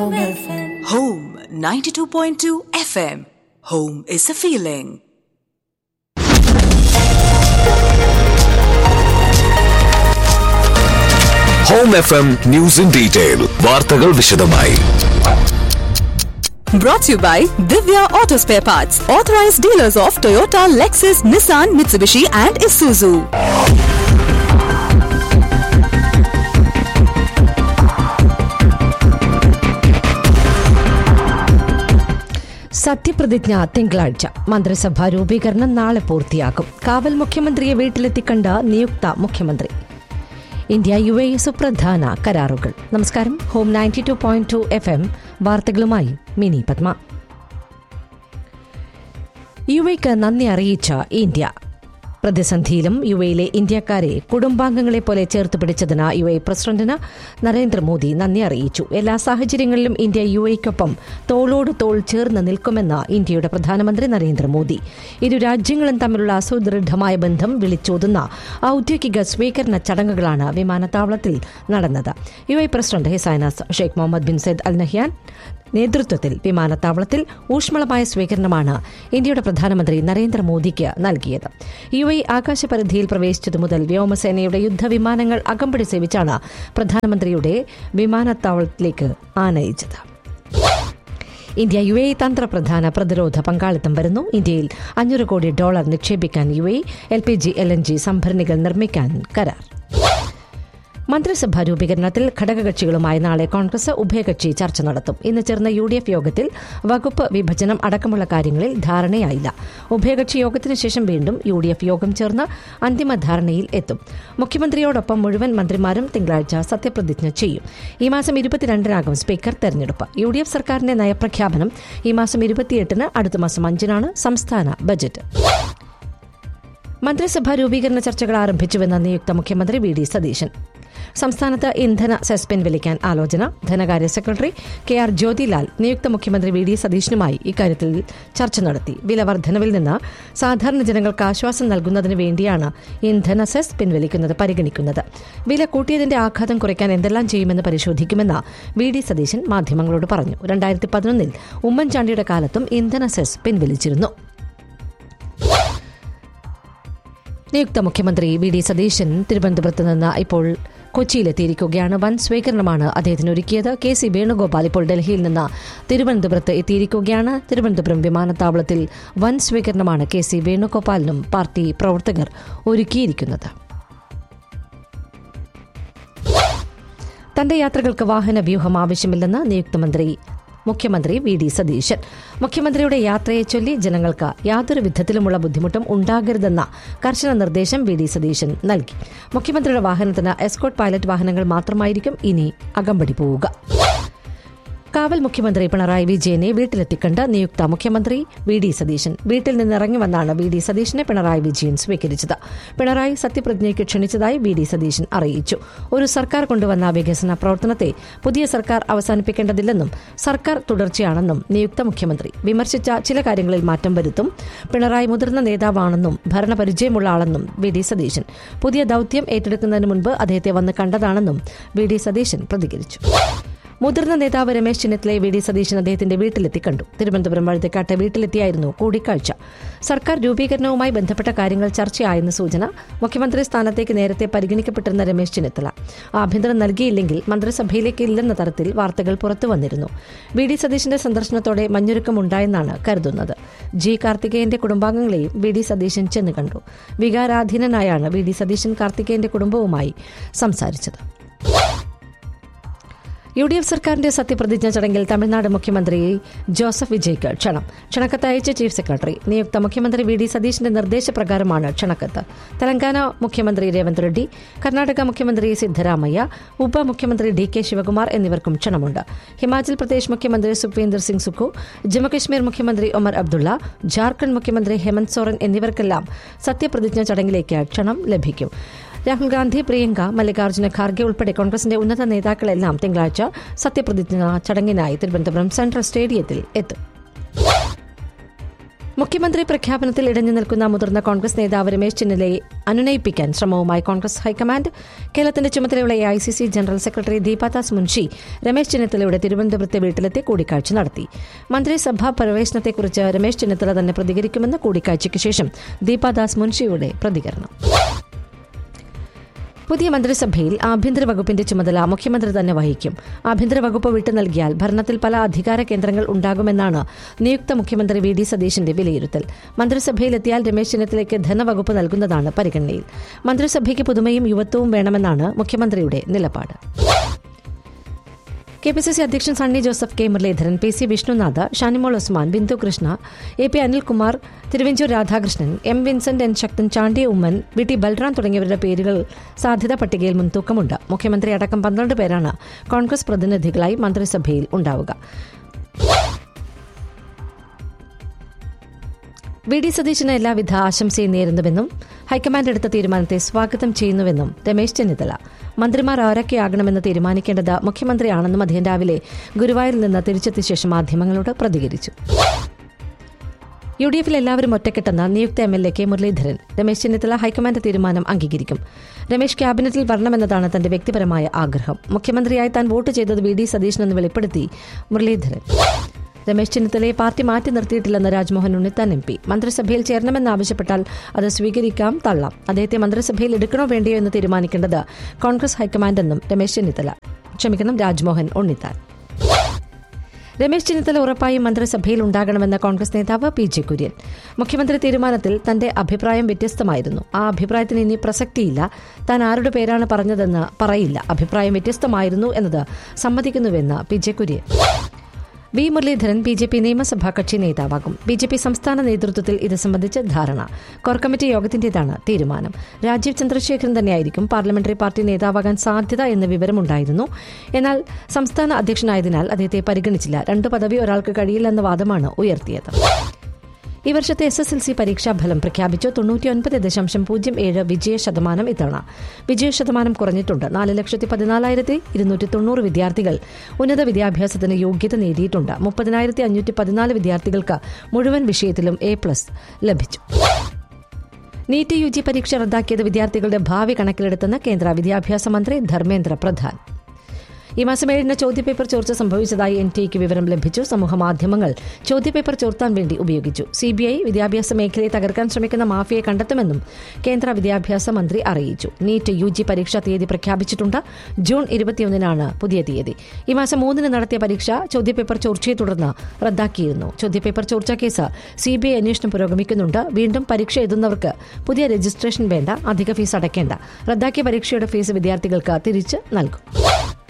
Home 92.2 FM. Home is a feeling. Home F M news in detail വാർത്തകൾ വിശദമായി Brought to you by Divya Auto Spare Parts, authorized dealers of Toyota, Lexus, Nissan, Mitsubishi, and Isuzu. സത്യപ്രതിജ്ഞ തിങ്കളാഴ്ച മന്ത്രിസഭാ രൂപീകരണം നാളെ പൂർത്തിയാക്കും കാവൽ മുഖ്യമന്ത്രിയെ വീട്ടിലെത്തിക്കണ്ട നിയുക്ത മുഖ്യമന്ത്രി ഇന്ത്യ യു എ സുപ്രധാന കരാറുകൾ നമസ്കാരം home ninety two point two F M വാർത്തകളുമായി മിനി പത്മ യു എക്ക് നന്ദി അറിയിച്ച ഇന്ത്യ പ്രതിസന്ധിയിലും യു എയിലെ ഇന്ത്യക്കാരെ കുടുംബാംഗങ്ങളെ പോലെ ചേർത്ത് പിടിച്ചതിന് യു എ പ്രസിഡന്റിന് നരേന്ദ്രമോദി നന്ദി അറിയിച്ചു എല്ലാ സാഹചര്യങ്ങളിലും ഇന്ത്യ യു എക്കൊപ്പം തോളോട് തോൾ ചേർന്ന് നിൽക്കുമെന്ന് ഇന്ത്യയുടെ പ്രധാനമന്ത്രി നരേന്ദ്രമോദി ഇരു രാജ്യങ്ങളും തമ്മിലുള്ള സുദൃഢമായ ബന്ധം വിളിച്ചോതുന്ന ഔദ്യോഗിക സ്വീകരണ ചടങ്ങുകളാണ് വിമാനത്താവളത്തിൽ നടന്നത് U A president his highness Sheikh Mohammed bin Zayed Al Nahyan നേതൃത്വത്തിൽ വിമാനത്താവളത്തിൽ ഊഷ്മളമായ സ്വീകരണമാണ് ഇന്ത്യയുടെ പ്രധാനമന്ത്രി നരേന്ദ്രമോദിക്ക് നൽകിയത് യു എ ആകാശപരിധിയിൽ പ്രവേശിച്ചതു മുതൽ വ്യോമസേനയുടെ യുദ്ധവിമാനങ്ങൾ അകമ്പടി സേവിച്ചാണ് പ്രധാനമന്ത്രിയുടെ വിമാനത്താവളത്തിലേക്ക് ആനയിച്ചത് ഇന്ത്യ യു എ തന്ത്രപ്രധാന പ്രതിരോധ പങ്കാളിത്തം വരുന്നു ഇന്ത്യയിൽ അഞ്ഞൂറ് കോടി ഡോളർ നിക്ഷേപിക്കാൻ U A L P G L N G സംഭരണികൾ നിർമ്മിക്കാൻ കരാർ മന്ത്രിസഭാ രൂപീകരണത്തിൽ ഘടകകക്ഷികളുമായി നാളെ കോൺഗ്രസ് ഉഭയകക്ഷി ചർച്ച നടത്തും ഇന്ന് ചേർന്ന യു ഡി എഫ് യോഗത്തിൽ വകുപ്പ് വിഭജനം അടക്കമുള്ള കാര്യങ്ങളിൽ ധാരണയായില്ല ഉഭയകക്ഷി യോഗത്തിന് ശേഷം വീണ്ടും യു ഡി എഫ് യോഗം ചേർന്ന് അന്തിമ ധാരണയിൽ എത്തും മുഖ്യമന്ത്രിയോടൊപ്പം മുഴുവൻ മന്ത്രിമാരും തിങ്കളാഴ്ച സത്യപ്രതിജ്ഞ ചെയ്യും ഈ മാസം ഇരുപത്തിരണ്ടിനാകും സ്പീക്കർ തെരഞ്ഞെടുപ്പ് യു ഡി എഫ് സർക്കാരിന്റെ നയപ്രഖ്യാപനം ഈ മാസം ഇരുപത്തിയെട്ടിന് അടുത്ത മാസം അഞ്ചിനാണ് സംസ്ഥാന ബജറ്റ് മന്ത്രിസഭാ രൂപീകരണ ചർച്ചകൾ ആരംഭിച്ചുവെന്ന് നിയുക്ത മുഖ്യമന്ത്രി വി ഡി സതീശൻ സംസ്ഥാനത്ത് ഇന്ധന സെസ് പിൻവലിക്കാൻ ആലോചന ധനകാര്യ സെക്രട്ടറി കെ ആർ ജ്യോതിലാൽ നിയുക്ത മുഖ്യമന്ത്രി വി ഡി സതീശനുമായി ഇക്കാര്യത്തിൽ ചർച്ച നടത്തി വില വർധനവിൽ നിന്ന് സാധാരണ ജനങ്ങൾക്ക് ആശ്വാസം നൽകുന്നതിന് വേണ്ടിയാണ് ഇന്ധന സെസ് പിൻവലിക്കുന്നത് പരിഗണിക്കുന്നത് വില കൂട്ടിയതിന്റെ ആഘാതം കുറയ്ക്കാൻ എന്തെല്ലാം ചെയ്യുമെന്ന് പരിശോധിക്കുമെന്ന് വി ഡി സതീശൻ മാധ്യമങ്ങളോട് പറഞ്ഞു രണ്ടായിരത്തി പതിനൊന്നിൽ ഉമ്മൻചാണ്ടിയുടെ കാലത്തും ഇന്ധന സെസ് പിൻവലിച്ചിരുന്നു നിയുക്ത മുഖ്യമന്ത്രി വി ഡി സതീശൻ തിരുവനന്തപുരത്ത് നിന്ന് ഇപ്പോൾ കൊച്ചിയിലെത്തിയിരിക്കുകയാണ് വൻ സ്വീകരണമാണ് അദ്ദേഹത്തിന് ഒരുക്കിയത് കെ സി വേണുഗോപാൽ ഇപ്പോൾ ഡൽഹിയിൽ നിന്ന് തിരുവനന്തപുരത്ത് എത്തിയിരിക്കുകയാണ് തിരുവനന്തപുരം വിമാനത്താവളത്തിൽ വൻ സ്വീകരണമാണ് കെ സി വേണുഗോപാലിനും പാർട്ടി പ്രവർത്തകർ ഒരുക്കിയിരിക്കുന്നത് തന്റെ യാത്രകൾക്ക് വാഹന വ്യൂഹം ആവശ്യമില്ലെന്ന് നിയുക്ത മന്ത്രി മുഖ്യമന്ത്രി വി ഡി സതീശൻ മുഖ്യമന്ത്രിയുടെ യാത്രയെ ചൊല്ലി ജനങ്ങൾക്ക് യാതൊരു വിധത്തിലുമുള്ള ബുദ്ധിമുട്ടും ഉണ്ടാകരുതെന്ന കർശന നിർദ്ദേശം വി ഡി സതീശൻ നൽകി മുഖ്യമന്ത്രിയുടെ വാഹനത്തിന് എസ്കോട്ട് പൈലറ്റ് വാഹനങ്ങൾ മാത്രമായിരിക്കും ഇനി അകമ്പടി പോവുക കാവൽ മുഖ്യമന്ത്രി പിണറായി വിജയനെ വീട്ടിലെത്തിക്കണ്ട് നിയുക്ത മുഖ്യമന്ത്രി വി ഡി സതീശൻ വീട്ടിൽ നിന്നിറങ്ങി വന്നാണ് വി ഡി സതീശനെ പിണറായി വിജയൻ സ്വീകരിച്ചത് പിണറായി സത്യപ്രതിജ്ഞയ്ക്ക് ക്ഷണിച്ചതായി വി ഡി സതീശൻ അറിയിച്ചു ഒരു സർക്കാർ കൊണ്ടുവന്ന വികസന പ്രവർത്തനത്തെ പുതിയ സർക്കാർ അവസാനിപ്പിക്കേണ്ടതില്ലെന്നും സർക്കാർ തുടർച്ചയാണെന്നും നിയുക്ത മുഖ്യമന്ത്രി വിമർശിച്ച ചില കാര്യങ്ങളിൽ മാറ്റം വരുത്തും പിണറായി മുതിർന്ന നേതാവാണെന്നും ഭരണപരിചയമുള്ള ആളെന്നും വി ഡി സതീശൻ പുതിയ ദൌത്യം ഏറ്റെടുക്കുന്നതിന് മുൻപ് അദ്ദേഹത്തെ വന്ന് കണ്ടതാണെന്നും വി ഡി സതീശൻ പ്രതികരിച്ചു മുതിർന്ന നേതാവ് രമേശ് ചെന്നിത്തലയെ വി ഡി സതീശൻ അദ്ദേഹത്തിന്റെ വീട്ടിലെത്തി കണ്ടു തിരുവനന്തപുരം വഴുതക്കാട്ടെ വീട്ടിലെത്തിയായിരുന്നു കൂടിക്കാഴ്ച സർക്കാർ രൂപീകരണവുമായി ബന്ധപ്പെട്ട കാര്യങ്ങൾ ചർച്ചയായെന്ന് സൂചന മുഖ്യമന്ത്രി സ്ഥാനത്തേക്ക് നേരത്തെ പരിഗണിക്കപ്പെട്ടിരുന്ന രമേശ് ചെന്നിത്തല ആഭ്യന്തരം നൽകിയില്ലെങ്കിൽ മന്ത്രിസഭയിലേക്ക് ഇല്ലെന്ന തരത്തിൽ വാർത്തകൾ പുറത്തു വന്നിരുന്നു വി ഡി സതീശന്റെ സന്ദർശനത്തോടെ മഞ്ഞൊരുക്കമുണ്ടായെന്നാണ് കരുതുന്നത് ജി കാർത്തികേയന്റെ കുടുംബാംഗങ്ങളെയും വി ഡി സതീശൻ ചെന്ന് കണ്ടു വികാരാധീനനായാണ് വി ഡി സതീശൻ കാർത്തികേയന്റെ കുടുംബവുമായി സംസാരിച്ചത് യു ഡി എഫ് സർക്കാരിന്റെ സത്യപ്രതിജ്ഞ ചടങ്ങിൽ തമിഴ്നാട് മുഖ്യമന്ത്രി ജോസഫ് വിജയ്ക്ക് ക്ഷണം ക്ഷണക്കത്ത് അയച്ച ചീഫ് സെക്രട്ടറി നിയുക്ത മുഖ്യമന്ത്രി വി ഡി സതീഷിന്റെ നിർദ്ദേശപ്രകാരമാണ് ക്ഷണക്കത്ത് തെലങ്കാന മുഖ്യമന്ത്രി രേവന്ത് റെഡ്ഡി കർണാടക മുഖ്യമന്ത്രി സിദ്ധരാമയ്യ ഉപമുഖ്യമന്ത്രി ഡി കെ ശിവകുമാർ എന്നിവർക്കും ക്ഷണമുണ്ട് ഹിമാചൽ പ്രദേശ് മുഖ്യമന്ത്രി സുഖ്വീന്ദർ സിംഗ് സുഖു ജമ്മുകശ്മീർ മുഖ്യമന്ത്രി ഒമർ അബ്ദുള്ള ജാർഖണ്ഡ് മുഖ്യമന്ത്രി ഹേമന്ത് സോറൻ എന്നിവർക്കെല്ലാം സത്യപ്രതിജ്ഞ ചടങ്ങിലേക്ക് ക്ഷണം ലഭിക്കും രാഹുൽ ഗാന്ധി പ്രിയങ്ക മല്ലികാർജ്ജുന ഖാർഗെ ഉൾപ്പെടെ കോൺഗ്രസിന്റെ ഉന്നത നേതാക്കളെല്ലാം തിങ്കളാഴ്ച സത്യപ്രതിജ്ഞ ചടങ്ങിനായി തിരുവനന്തപുരം സെൻട്രൽ സ്റ്റേഡിയത്തിൽ എത്തും മുഖ്യമന്ത്രി പ്രഖ്യാപനത്തിൽ ഇടഞ്ഞു നിൽക്കുന്ന മുതിർന്ന കോൺഗ്രസ് നേതാവ് രമേശ് ചെന്നിത്തലയെ അനുനയിപ്പിക്കാൻ ശ്രമവുമായി കോൺഗ്രസ് ഹൈക്കമാൻഡ് കേരളത്തിന്റെ ചുമതലയുള്ള എ ഐ സി സി ജനറൽ സെക്രട്ടറി ദീപാദാസ് മുൻഷി രമേശ് ചെന്നിത്തലയുടെ തിരുവനന്തപുരത്തെ വീട്ടിലെത്തി കൂടിക്കാഴ്ച നടത്തി മന്ത്രിസഭാ പ്രവേശനത്തെക്കുറിച്ച് രമേശ് ചെന്നിത്തല തന്നെ പ്രതികരിക്കുമെന്ന് കൂടിക്കാഴ്ചയ്ക്ക് ശേഷം ദീപാദാസ് മുൻഷിയുടെ പ്രതികരണം പുതിയ മന്ത്രിസഭയിൽ ആഭ്യന്തര വകുപ്പിന്റെ ചുമതല മുഖ്യമന്ത്രി തന്നെ വഹിക്കും ആഭ്യന്തര വകുപ്പ് വിട്ടു നൽകിയാൽ ഭരണത്തിൽ പല അധികാര കേന്ദ്രങ്ങൾ ഉണ്ടാകുമെന്നാണ് നിയുക്ത മുഖ്യമന്ത്രി വി ഡി സതീശന്റെ വിലയിരുത്തൽ മന്ത്രിസഭയിലെത്തിയാൽ രമേശ് ചെന്നിത്തലയ്ക്ക് ധനവകുപ്പ് നൽകുന്നതാണ് പരിഗണനയിൽ മന്ത്രിസഭയ്ക്ക് പുതുമയും യുവത്വവും വേണമെന്നാണ് മുഖ്യമന്ത്രിയുടെ നിലപാട് കെ പി സി സി അധ്യക്ഷൻ സണ്ണി ജോസഫ് കെ മുരളീധരൻ പി സി വിഷ്ണുനാഥ് ഷാനിമോൾ ഉസ്മാൻ ബിന്ദു കൃഷ്ണ എ പി അനിൽകുമാർ തിരുവഞ്ചൂർ രാധാകൃഷ്ണൻ എം വിൻസെന്റ് എൻ ശക്തൻ ചാണ്ടി ഉമ്മൻ വി ടി ബൽറാം തുടങ്ങിയവരുടെ പേരുകൾ സാധ്യതാ പട്ടികയിൽ മുൻതൂക്കമുണ്ട് മുഖ്യമന്ത്രി അടക്കം പന്ത്രണ്ട് പേരാണ് കോൺഗ്രസ് പ്രതിനിധികളായി മന്ത്രിസഭയിൽ ഉണ്ടാവുക വി ഡി സതീശന് എല്ലാവിധ ആശംസയും നേരുന്നുവെന്നും ഹൈക്കമാൻഡ് എടുത്ത തീരുമാനത്തെ സ്വാഗതം ചെയ്യുന്നുവെന്നും രമേശ് ചെന്നിത്തല മന്ത്രിമാർ ആരൊക്കെയാകണമെന്ന് തീരുമാനിക്കേണ്ടത് മുഖ്യമന്ത്രിയാണെന്നും അദ്ദേഹം രാവിലെ ഗുരുവായൂരിൽ നിന്ന് തിരിച്ചെത്തിയ ശേഷം മാധ്യമങ്ങളോട് പ്രതികരിച്ചു യു ഡി എഫിൽ എല്ലാവരും ഒറ്റക്കെട്ടെന്ന് നിയുക്ത M L A K Muraleedharan Ramesh Chennithala high command തീരുമാനം അംഗീകരിക്കും രമേശ് ക്യാബിനറ്റിൽ വരണമെന്നതാണ് തന്റെ വ്യക്തിപരമായ ആഗ്രഹം മുഖ്യമന്ത്രിയായി താൻ വോട്ട് ചെയ്തത് വി ഡി സതീശനെന്ന് വെളിപ്പെടുത്തി മുരളീധരൻ രമേശ് ചെന്നിത്തലയെ പാർട്ടി മാറ്റി നിർത്തിയിട്ടില്ലെന്ന് രാജ്മോഹൻ ഉണ്ണിത്താൻ എം പി മന്ത്രിസഭയിൽ ചേരണമെന്നാവശ്യപ്പെട്ടാൽ അത് സ്വീകരിക്കാം തള്ളാം അദ്ദേഹത്തെ മന്ത്രിസഭയിൽ എടുക്കണോ വേണ്ടയോ എന്ന് തീരുമാനിക്കേണ്ടത് കോൺഗ്രസ് ഹൈക്കമാൻഡെന്നും രമേശ് ചെന്നിത്തല ക്ഷമിക്കണം രാജ്മോഹൻ ഉണ്ണിത്താൻ രമേശ് ചെന്നിത്തല ഉറപ്പായും മന്ത്രിസഭയിൽ ഉണ്ടാകണമെന്ന കോൺഗ്രസ് നേതാവ് പി ജെ കുര്യൻ മുഖ്യമന്ത്രി തീരുമാനത്തിൽ തന്റെ അഭിപ്രായം വ്യത്യസ്തമായിരുന്നു ആ അഭിപ്രായത്തിന് ഇനി പ്രസക്തിയില്ല താൻ ആരുടെ പേരാണ് പറഞ്ഞതെന്ന് പറയില്ല അഭിപ്രായം വ്യത്യസ്തമായിരുന്നു എന്നത് സമ്മതിക്കുന്നുവെന്ന് പി ജെ കുര്യൻ വി മുരളീധരൻ ബി ജെ പി നിയമസഭാ കക്ഷി നേതാവാകും ബി ജെ പി സംസ്ഥാന നേതൃത്വത്തിൽ ഇത് സംബന്ധിച്ച് ധാരണ കോർ കമ്മിറ്റി യോഗത്തിന്റേതാണ് തീരുമാനം രാജീവ് ചന്ദ്രശേഖരൻ തന്നെയായിരിക്കും പാർലമെന്ററി പാർട്ടി നേതാവാകാൻ സാധ്യത എന്ന വിവരമുണ്ടായിരുന്നു എന്നാൽ സംസ്ഥാന അധ്യക്ഷനായതിനാൽ അദ്ദേഹത്തെ പരിഗണിച്ചില്ല രണ്ടു പദവി ഒരാൾക്ക് കഴിയില്ലെന്ന വാദമാണ് ഉയർത്തിയത് ഈ വർഷത്തെ എസ് എസ് എൽ സി പരീക്ഷാഫലം പ്രഖ്യാപിച്ചു തൊണ്ണൂറ്റിയൊൻപത് ദശാംശം പൂജ്യം ഏഴ് വിജയ ശതമാനം ഇത്തവണ വിജയ ശതമാനം കുറഞ്ഞിട്ടുണ്ട് നാല് ലക്ഷത്തി പതിനാലായിരത്തി ഇരുന്നൂറ്റി തൊണ്ണൂറ് വിദ്യാർത്ഥികൾ ഉന്നത വിദ്യാഭ്യാസത്തിന് യോഗ്യത നേടിയിട്ടുണ്ട് മുപ്പതിനായിരത്തി അഞ്ഞൂറ്റി പതിനാല് വിദ്യാർത്ഥികൾക്ക് മുഴുവൻ വിഷയത്തിലും എ പ്ലസ് ലഭിച്ചു നീറ്റ് യു ജി പരീക്ഷ റദ്ദാക്കിയത് വിദ്യാർത്ഥികളുടെ ഭാവി കണക്കിലെടുത്തെന്ന് കേന്ദ്ര വിദ്യാഭ്യാസ മന്ത്രി ധർമ്മേന്ദ്ര പ്രധാൻ ഈ മാസം ഏഴിന് ചോദ്യപേപ്പർ ചോർച്ച സംഭവിച്ചതായി എൻ ടി എക്ക് വിവരം ലഭിച്ചു സമൂഹമാധ്യമങ്ങൾ ചോദ്യപേപ്പർ ചോർത്താൻ വേണ്ടി ഉപയോഗിച്ചു സിബിഐ വിദ്യാഭ്യാസ മേഖലയെ തകർക്കാൻ ശ്രമിക്കുന്ന മാഫിയെ കണ്ടെത്തുമെന്നും കേന്ദ്ര വിദ്യാഭ്യാസ മന്ത്രി അറിയിച്ചു നീറ്റ് യു ജി പരീക്ഷാ തീയതി പ്രഖ്യാപിച്ചിട്ടുണ്ട് ജൂൺ ഇരുപത്തിയൊന്നിനാണ് പുതിയ തീയതി ഈ മാസം മൂന്നിന് നടത്തിയ പരീക്ഷ ചോദ്യപേപ്പർ ചോർച്ചയെ തുടർന്ന് റദ്ദാക്കിയിരുന്നു ചോദ്യപേപ്പർ ചോർച്ചാ കേസ് സിബിഐ അന്വേഷണം പുരോഗമിക്കുന്നുണ്ട് വീണ്ടും പരീക്ഷ എഴുതുന്നവർക്ക് പുതിയ രജിസ്ട്രേഷൻ വേണ്ട അധിക ഫീസ് അടയ്ക്കേണ്ട റദ്ദാക്കിയ പരീക്ഷയുടെ ഫീസ് വിദ്യാർത്ഥികൾക്ക് തിരിച്ച് നൽകും